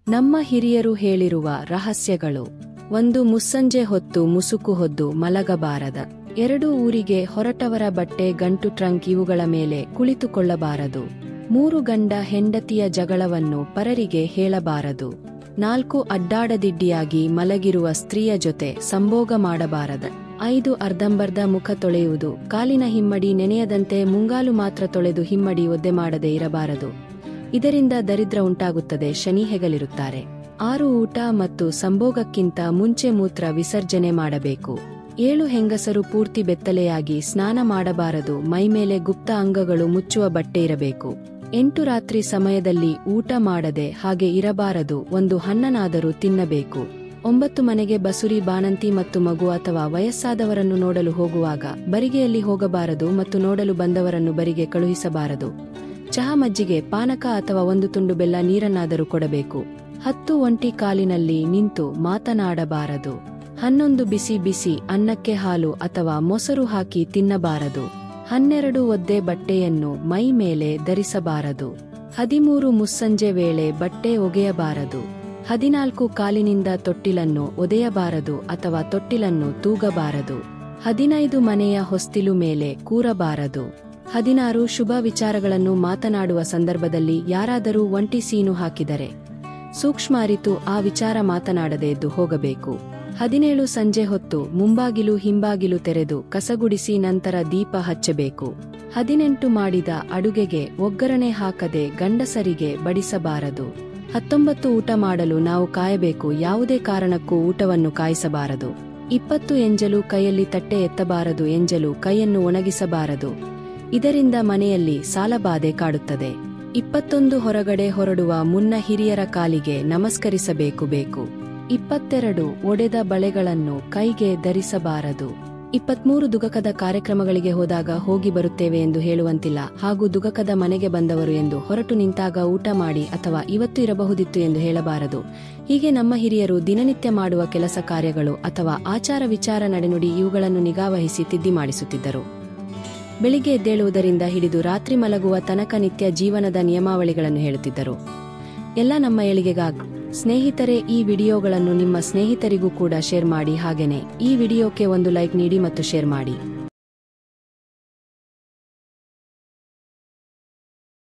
ನಮ್ಮ ಹಿರಿಯರು ಹೇಳಿರುವ ರಹಸ್ಯಗಳು ಒಂದು ಮುಸ್ಸಂಜೆ ಹೊತ್ತು ಮುಸುಕು ಹೊದ್ದು ಮಲಗಬಾರದ ಎರಡು ಊರಿಗೆ ಹೊರಟವರ ಬಟ್ಟೆ ಗಂಟು ಟ್ರಂಕ್ ಇವುಗಳ ಮೇಲೆ ಕುಳಿತುಕೊಳ್ಳಬಾರದು ಮೂರು ಗಂಡ ಹೆಂಡತಿಯ ಜಗಳವನ್ನು ಪರರಿಗೆ ಹೇಳಬಾರದು ನಾಲ್ಕು ಅಡ್ಡಾಡದಿಡ್ಡಿಯಾಗಿ ಮಲಗಿರುವ ಸ್ತ್ರೀಯ ಜೊತೆ ಸಂಭೋಗ ಮಾಡಬಾರದ ಐದು ಅರ್ಧಂಬರ್ಧ ಮುಖ ತೊಳೆಯುವುದು ಕಾಲಿನ ಹಿಮ್ಮಡಿ ನೆನೆಯದಂತೆ ಮುಂಗಾಲು ಮಾತ್ರ ತೊಳೆದು ಹಿಮ್ಮಡಿ ಒದ್ದೆ ಮಾಡದೆ ಇರಬಾರದು ಇದರಿಂದ ದರಿದ್ರ ಉಂಟಾಗುತ್ತದೆ ಶನಿ ಹೆಗಲಿರುತ್ತಾರೆ ಆರು ಊಟ ಮತ್ತು ಸಂಭೋಗಕ್ಕಿಂತ ಮುಂಚೆ ಮೂತ್ರ ವಿಸರ್ಜನೆ ಮಾಡಬೇಕು ಏಳು ಹೆಂಗಸರು ಪೂರ್ತಿ ಬೆತ್ತಲೆಯಾಗಿ ಸ್ನಾನ ಮಾಡಬಾರದು ಮೈಮೇಲೆ ಗುಪ್ತ ಅಂಗಗಳು ಮುಚ್ಚುವ ಬಟ್ಟೆ ಇರಬೇಕು ಎಂಟು ರಾತ್ರಿ ಸಮಯದಲ್ಲಿ ಊಟ ಮಾಡದೆ ಹಾಗೆ ಇರಬಾರದು ಒಂದು ಹಣ್ಣನಾದರೂ ತಿನ್ನಬೇಕು ಒಂಬತ್ತು ಮನೆಗೆ ಬಸುರಿ ಬಾಣಂತಿ ಮತ್ತು ಮಗು ಅಥವಾ ವಯಸ್ಸಾದವರನ್ನು ನೋಡಲು ಹೋಗುವಾಗ ಬರಿಗೆಯಲ್ಲಿ ಹೋಗಬಾರದು ಮತ್ತು ನೋಡಲು ಬಂದವರನ್ನು ಬರಿಗೆ ಕಳುಹಿಸಬಾರದು ಚಹಾ ಮಜ್ಜಿಗೆ ಪಾನಕ ಅಥವಾ ಒಂದು ತುಂಡು ಬೆಲ್ಲ ನೀರನ್ನಾದರೂ ಕೊಡಬೇಕು ಹತ್ತು ಒಂಟಿ ಕಾಲಿನಲ್ಲಿ ನಿಂತು ಮಾತನಾಡಬಾರದು ಹನ್ನೊಂದು ಬಿಸಿ ಬಿಸಿ ಅನ್ನಕ್ಕೆ ಹಾಲು ಅಥವಾ ಮೊಸರು ಹಾಕಿ ತಿನ್ನಬಾರದು ಹನ್ನೆರಡು ಒದ್ದೆ ಬಟ್ಟೆಯನ್ನು ಮೈ ಮೇಲೆ ಧರಿಸಬಾರದು ಹದಿಮೂರು ಮುಸ್ಸಂಜೆ ವೇಳೆ ಬಟ್ಟೆ ಒಗೆಯಬಾರದು ಹದಿನಾಲ್ಕು ಕಾಲಿನಿಂದ ತೊಟ್ಟಿಲನ್ನು ಒದೆಯಬಾರದು ಅಥವಾ ತೊಟ್ಟಿಲನ್ನು ತೂಗಬಾರದು ಹದಿನೈದು ಮನೆಯ ಹೊಸ್ತಿಲು ಮೇಲೆ ಕೂರಬಾರದು ಹದಿನಾರು ಶುಭ ವಿಚಾರಗಳನ್ನು ಮಾತನಾಡುವ ಸಂದರ್ಭದಲ್ಲಿ ಯಾರಾದರೂ ಒಂಟಿ ಸೀನು ಹಾಕಿದರೆ ಸೂಕ್ಷ್ಮ ಅರಿತು ಆ ವಿಚಾರ ಮಾತನಾಡದೆ ಎದ್ದು ಹೋಗಬೇಕು ಹದಿನೇಳು ಸಂಜೆ ಹೊತ್ತು ಮುಂಬಾಗಿಲು ಹಿಂಬಾಗಿಲು ತೆರೆದು ಕಸಗುಡಿಸಿ ನಂತರ ದೀಪ ಹಚ್ಚಬೇಕು ಹದಿನೆಂಟು ಮಾಡಿದ ಅಡುಗೆಗೆ ಒಗ್ಗರಣೆ ಹಾಕದೆ ಗಂಡಸರಿಗೆ ಬಡಿಸಬಾರದು ಹತ್ತೊಂಬತ್ತು ಊಟ ಮಾಡಲು ನಾವು ಕಾಯಬೇಕು ಯಾವುದೇ ಕಾರಣಕ್ಕೂ ಊಟವನ್ನು ಕಾಯಿಸಬಾರದು ಇಪ್ಪತ್ತು ಎಂಜಲು ಕೈಯಲ್ಲಿ ತಟ್ಟೆ ಎತ್ತಬಾರದು ಎಂಜಲು ಕೈಯನ್ನು ಒಣಗಿಸಬಾರದು ಇದರಿಂದ ಮನೆಯಲ್ಲಿ ಸಾಲಬಾಧೆ ಕಾಡುತ್ತದೆ ಇಪ್ಪತ್ತೊಂದು ಹೊರಗಡೆ ಹೊರಡುವ ಮುನ್ನ ಹಿರಿಯರ ಕಾಲಿಗೆ ನಮಸ್ಕರಿಸಬೇಕು ಬೇಕು ಇಪ್ಪತ್ತೆರಡು ಒಡೆದ ಬಳೆಗಳನ್ನು ಕೈಗೆ ಧರಿಸಬಾರದು ಇಪ್ಪತ್ಮೂರು ದುಗಕದ ಕಾರ್ಯಕ್ರಮಗಳಿಗೆ ಹೋದಾಗ ಹೋಗಿ ಬರುತ್ತೇವೆ ಎಂದು ಹೇಳುವಂತಿಲ್ಲ ಹಾಗೂ ದುಗಕದ ಮನೆಗೆ ಬಂದವರು ಎಂದು ಹೊರಟು ನಿಂತಾಗ ಊಟ ಮಾಡಿ ಅಥವಾ ಇವತ್ತು ಇರಬಹುದಿತ್ತು ಎಂದು ಹೇಳಬಾರದು ಹೀಗೆ ನಮ್ಮ ಹಿರಿಯರು ದಿನನಿತ್ಯ ಮಾಡುವ ಕೆಲಸ ಕಾರ್ಯಗಳು ಅಥವಾ ಆಚಾರ ವಿಚಾರ ನಡೆನುಡಿ ಇವುಗಳನ್ನು ನಿಗಾವಹಿಸಿ ತಿದ್ದಿ ಮಾಡಿಸುತ್ತಿದ್ದರು ಬೆಳಿಗ್ಗೆ ಎದ್ದೇಳುವುದರಿಂದ ಹಿಡಿದು ರಾತ್ರಿ ಮಲಗುವ ತನಕ ನಿತ್ಯ ಜೀವನದ ನಿಯಮಾವಳಿಗಳನ್ನು ಹೇಳುತ್ತಿದ್ದರು ಎಲ್ಲ ನಮ್ಮ ಏಳಿಗೆಗಾಗಿ ಸ್ನೇಹಿತರೆ ಈ ವಿಡಿಯೋಗಳನ್ನು ನಿಮ್ಮ ಸ್ನೇಹಿತರಿಗೂ ಕೂಡ ಶೇರ್ ಮಾಡಿ ಹಾಗೆಯೇ ಈ ವಿಡಿಯೋಕ್ಕೆ ಒಂದು ಲೈಕ್ ನೀಡಿ ಮತ್ತು ಶೇರ್ ಮಾಡಿ